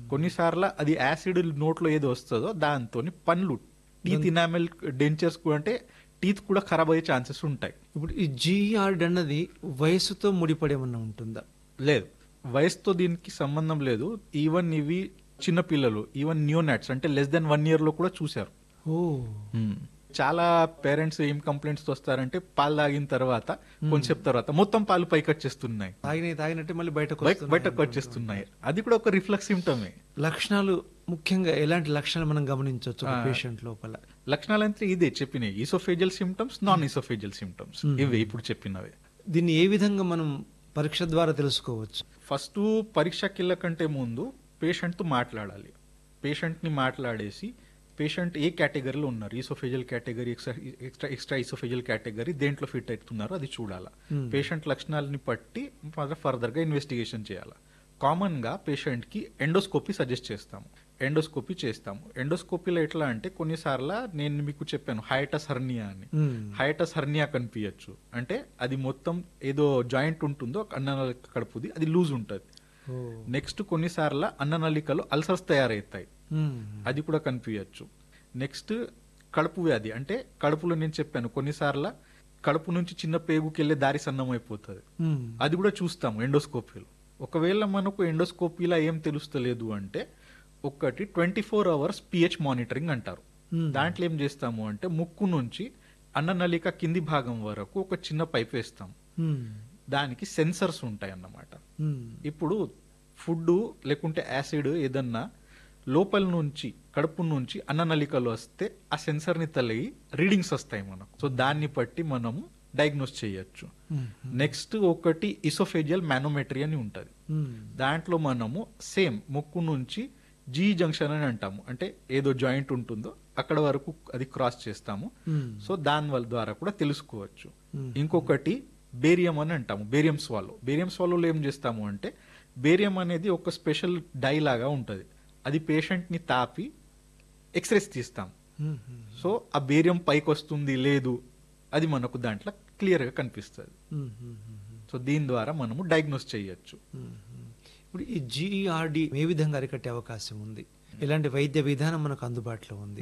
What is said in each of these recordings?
కొన్నిసార్లు అది యాసిడ్ నోట్లో ఏది వస్తుందో దాంతో పండ్లు టీత్ ఇనామెల్ డెంచర్స్ కూడా అంటే టీత్ కూడా ఖరాబ్ అయ్యే ఛాన్సెస్ ఉంటాయి ఇప్పుడు ఈ జీఆర్డ్ అన్నది వయసుతో ముడిపడేమన్నా ఉంటుందా లేదు వయసుతో దీనికి సంబంధం లేదు ఈవెన్ ఇవి చిన్న పిల్లలు ఈవెన్ న్యూ నట్స్ అంటే లెస్ దెన్ వన్ ఇయర్ లో కూడా చూశారు ఓ చాలా పేరెంట్స్ ఏం కంప్లైంట్స్ వస్తారంటే పాలు తాగిన తర్వాత కొంచెం తర్వాత మొత్తం పాలు పైకి వచ్చేస్తున్నాయి తాగిన తాగినట్టే మళ్ళీ బయటకు బయ- వస్తున్నాయి బయటకు వచ్చేస్తున్నాయి అది కూడా ఒక రిఫ్లెక్స్ సిమ్టమే లక్షణాలు ముఖ్యంగా ఎలాంటి లక్షణాలు మనం గమనించవచ్చు ఒక పేషెంట్ లోపల లక్షణాలు అంటే ఇదే చెప్పినాయి oesophageal symptoms non oesophageal symptoms ఇవే ఇప్పుడు చెప్పినవే దీన్ని ఏ విధంగా మనం పరీక్ష ద్వారా తెలుసుకోవచ్చు ఫస్ట్ పరీక్షకి వెళ్ళకంటే ముందు పేషెంట్తో మాట్లాడాలి పేషెంట్ని మాట్లాడేసి పేషెంట్ ఏ కేటగిరీలో ఉన్నారు oesophageal category extra extra oesophageal category దేంట్లో ఫిట్ అవుతున్నారో అది చూడాలి పేషెంట్ లక్షణాలని బట్టి ఫర్దర్గా ఇన్వెస్టిగేషన్ చేయాలి కామన్గా పేషెంట్కి ఎండోస్కోపీ సజెస్ట్ చేస్తాము ఎండోస్కోపీ చేస్తాము ఎండోస్కోపీలో ఎట్లా అంటే కొన్నిసార్లు నేను మీకు చెప్పాను హైటస్ హర్నియా అని మ్మ్. హైటస్ హర్నియా కనిపించచ్చు అంటే అది మొత్తం ఏదో జాయింట్ ఉంటుందో అన్న కడుపుది అది లూజ్ ఉంటుంది ఓ. నెక్స్ట్ కొన్నిసార్లు అన్ననళికలో అల్సర్స్ తయారవుతాయి మ్మ్. అది కూడా కనిపించచ్చు నెక్స్ట్ కడుపు వ్యాధి అంటే కడుపులో నేను చెప్పాను కొన్నిసార్లు కడుపు నుంచి చిన్న పేగుకి వెళ్ళే దారి సన్నం అయిపోతుంది మ్మ్. అది కూడా చూస్తాము ఎండోస్కోపీలో ఒకవేళ మనకు ఎండోస్కోపీలో ఏం తెలుస్తలేదు అంటే ఒకటి twenty four hours pH monitoring అంటారు Hmm. దాంట్లో ఏం చేస్తాము అంటే ముక్కు నుంచి అన్ననళిక కింది భాగం వరకు ఒక చిన్న పైప్ వేస్తాం మ్మ్. దానికి సెన్సర్స్ ఉంటాయి అన్నమాట మ్మ్. ఇప్పుడు ఫుడ్ లేకుంటే యాసిడ్ ఏదన్నా లోపల నుంచి కడుపు నుంచి అన్ననళికలో వస్తే ఆ సెన్సర్ని తలిగి రీడింగ్స్ వస్తాయి మనకు సో దాన్ని బట్టి మనము డయాగ్నోస్ చేయొచ్చు మ్మ్. నెక్స్ట్ ఒకటి ఇసోఫేజియల్ మ్యానోమెట్రీ అని ఉంటుంది మ్మ్. దాంట్లో మనము సేమ్ ముక్కు నుంచి జీ జంక్షన్ అని అంటాము అంటే ఏదో జాయింట్ ఉంటుందో అక్కడ వరకు అది క్రాస్ చేస్తాము మ్మ్. సో దాని వల్ల ద్వారా కూడా తెలుసుకోవచ్చు మ్మ్. ఇంకొకటి బేరియం అని అంటాము బేరియం స్వాలో బేరియం స్వాలోలో ఏం చేస్తాము అంటే బేరియం అనేది ఒక స్పెషల్ డై లాగా ఉంటుంది అది పేషెంట్ని తాపి ఎక్స్రేస్ తీస్తాం మ్మ్. సో ఆ బేరియం పైకి వస్తుంది లేదు అది మనకు దాంట్లో క్లియర్గా కనిపిస్తుంది మ్మ్. మ్మ్. సో దీని ద్వారా మనము డయాగ్నోస్ చేయొచ్చు మ్మ్. ఇప్పుడు ఈ జీఈఆర్డి ఏ విధంగా అరికట్టే అవకాశం ఉంది ఇలాంటి వైద్య విధానం మనకు అందుబాటులో ఉంది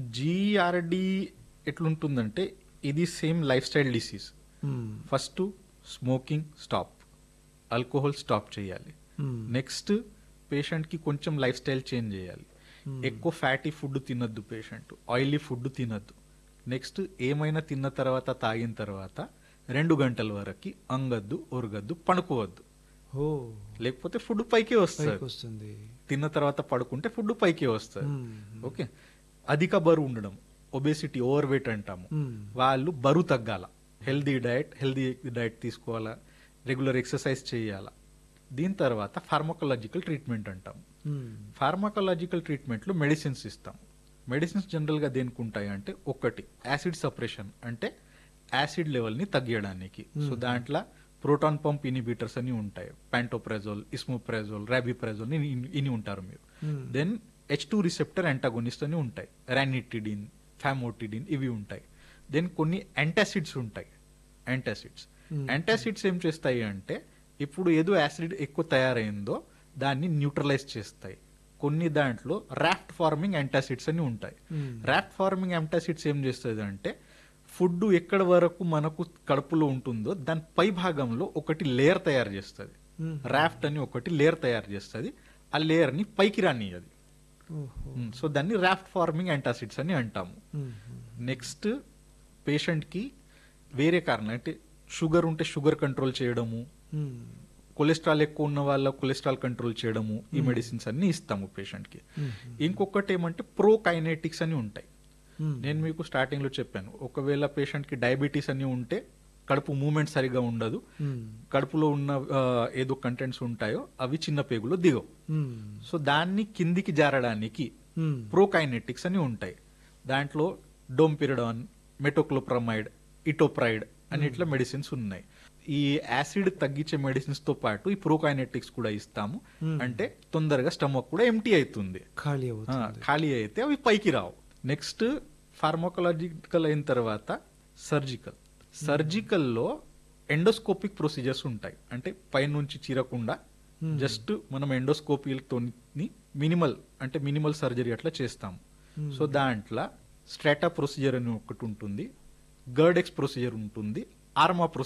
జిఆర్డి ఎట్లుంటుందంటే ఇది సేమ్ లైఫ్ స్టైల్ డిసీజ్ మ్మ్. First smoking stop alcohol stop చేయాలి మ్మ్. నెక్స్ట్ పేషెంట్కి కొంచెం లైఫ్ స్టైల్ చేంజ్ చేయాలి ఎక్కువ ఫ్యాటీ ఫుడ్ తినొద్దు పేషెంట్ ఆయిలీ ఫుడ్ తినొద్దు నెక్స్ట్ ఏమైనా తిన్న తర్వాత తాగిన తర్వాత రెండు గంటల వరకు అంగద్దు ఒరగద్దు పడుకోవద్దు ఓ లేకపోతే ఫుడ్ పైకి పైకి వస్తుంది వస్తుంది తిన్న తర్వాత పడుకుంటే ఫుడ్ పైకి వస్తుంది మ్మ్. ఓకే అధిక బరువు ఉండడం ఒబేసిటీ ఓవర్ వెయిట్ అంటాము మ్మ్. వాళ్ళు బరువు తగ్గాల హెల్దీ డయట్ హెల్దీ డయట్ తీసుకోవాలా రెగ్యులర్ ఎక్సర్సైజ్ చేయాలా దీని తర్వాత ఫార్మకాలజికల్ ట్రీట్మెంట్ అంటాం మ్మ్. ఫార్మకాలజికల్ ట్రీట్మెంట్లో మెడిసిన్స్ ఇస్తాం మెడిసిన్స్ జనరల్గా దేనికి ఉంటాయి అంటే ఒకటి యాసిడ్ సపరేషన్ అంటే యాసిడ్ లెవెల్ని తగ్గించడానికి సో దాంట్లో ప్రోటాన్ పంప్ ఇనిబిటర్స్ అని ఉంటాయి ప్యాంటోప్రెజోల్ ఇస్మోప్రెజోల్ రాబిప్రెజోల్ ఇని ఉంటారు మీరు Hmm. Then H two receptor antagonist అని ఉంటాయి రానిటిడిన్ ఫ్యామోటిడిన్ ఇవి ఉంటాయి దెన్ కొన్ని యాంటాసిడ్స్ ఉంటాయి యాంటాసిడ్స్ Hmm. యాంటాసిడ్స్ ఏం చేస్తాయి అంటే ఇప్పుడు ఏదో యాసిడ్ ఎక్కువ తయారైందో దాన్ని న్యూట్రలైజ్ చేస్తాయి కొన్ని దాంట్లో రాఫ్ట్ ఫార్మింగ్ యాంటాసిడ్స్ అని ఉంటాయి Hmm. రాఫ్ట్ ఫార్మింగ్ యాంటాసిడ్స్ ఏం చేస్తుంది అంటే ఫుడ్ ఎక్కడ వరకు మనకు కడుపులో ఉంటుందో దాని పై భాగంలో ఒకటి లేయర్ తయారు చేస్తుంది Hmm. రాఫ్ట్ అని ఒకటి లేయర్ తయారు చేస్తుంది ఆ లేయర్ ని పైకి రానియది ఓహో. సో దాన్ని రాఫ్ట్ ఫార్మింగ్ యాంటాసిడ్స్ అని అంటాము మ్మ్. నెక్స్ట్ పేషెంట్కి వేరే కారణం అంటే షుగర్ ఉంటే షుగర్ కంట్రోల్ చేయడము మ్మ్. కొలెస్ట్రాల్ ఎక్కువ ఉన్న వాళ్ళ కొలెస్ట్రాల్ కంట్రోల్ చేయడము ఈ మెడిసిన్స్ అన్ని ఇస్తాము పేషెంట్కి మ్మ్. ఇంకొకటి ఏమంటే ప్రోకైనెటిక్స్ అని ఉంటాయి మ్మ్. నేను మీకు స్టార్టింగ్ లో చెప్పాను ఒకవేళ పేషెంట్కి డయాబెటీస్ అని ఉంటే కడుపు మూమెంట్ సరిగా ఉండదు మ్మ్. కడుపులో ఉన్న ఆ, ఏదో కంటెంట్స్ ఉంటాయో అవి చిన్న పేగులో దిగవు మ్మ్. సో దాన్ని కిందికి జారడానికి మ్మ్. ప్రోకైనెటిక్స్ అని ఉంటాయి దాంట్లో డోంపిరిడాన్ మెటోక్లోప్రమైడ్ ఇటోప్రైడ్ అని ఇట్లా మెడిసిన్స్ ఉన్నాయి ఈ యాసిడ్ తగ్గించే మెడిసిన్స్ తో పాటు ఈ ప్రోకైనెటిక్స్ కూడా ఇస్తాము Hmm. అంటే తొందరగా స్టమక్ కూడా ఎంటీ అవుతుంది ఖాళీ ఆ, అవుతుంది ఖాళీ అయితే అవి పైకి రావు నెక్స్ట్ ఫార్మోకలాజికల్ అయిన తర్వాత సర్జికల్ సర్జికల్లో ఎండోస్కోపిక్ ప్రొసీజర్స్ ఉంటాయి అంటే పైనుంచి చీరకుండా Hmm. జస్ట్ మనం ఎండోస్కోపీలతో మినిమల్ అంటే మినిమల్ సర్జరీ అట్లా చేస్తాం Hmm. సో దాంట్లో స్ట్రాటా ప్రొసీజర్ అని ఒకటి ఉంటుంది గర్డెక్స్ ప్రొసీజర్ ఉంటుంది ఆర్మా ప్రొసీజర్